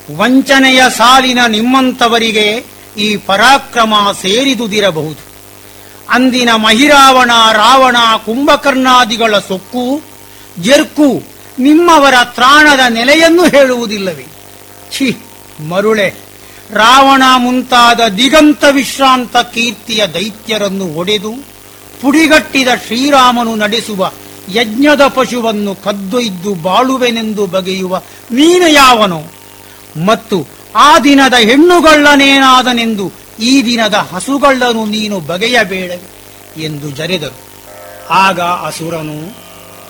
ವಂಚನೆಯ ಸಾಲಿನ ನಿಮ್ಮಂತವರಿಗೆ ಈ ಪರಾಕ್ರಮ ಸೇರಿದುದಿರಬಹುದು ಅಂದಿನ ಮಹಿರಾವಣ ರಾವಣ ಕುಂಭಕರ್ಣಾದಿಗಳ ಸೊಕ್ಕು ಜರ್ಕು ನಿಮ್ಮವರ ತ್ರಾಣದ ನೆಲೆಯನ್ನು ಹೇಳುವುದಿಲ್ಲವೇ ಛಿ ಮರುಳೆ ರಾವಣ ಮುಂತಾದ ದಿಗಂತ ವಿಶ್ರಾಂತ ಕೀರ್ತಿಯ ದೈತ್ಯರನ್ನು ಒಡೆದು ಪುಡಿಗಟ್ಟಿದ ಶ್ರೀರಾಮನು ನಡೆಸುವ ಯಜ್ಞದ ಪಶುವನ್ನು ಕದ್ದೊಯ್ದು ಬಾಳುವೆನೆಂದು ಬಗೆಯುವ ನೀನು ಯಾವನೋ ಮತ್ತು ಆ ದಿನದ ಹೆಣ್ಣುಗಳ್ಳನೇನಾದನೆಂದು ಈ ದಿನದ ಹಸುಗಳ್ಳನು ನೀನು ಬಗೆಯಬೇಡ ಎಂದು ಜರೆದರು ಆಗ ಅಸುರನು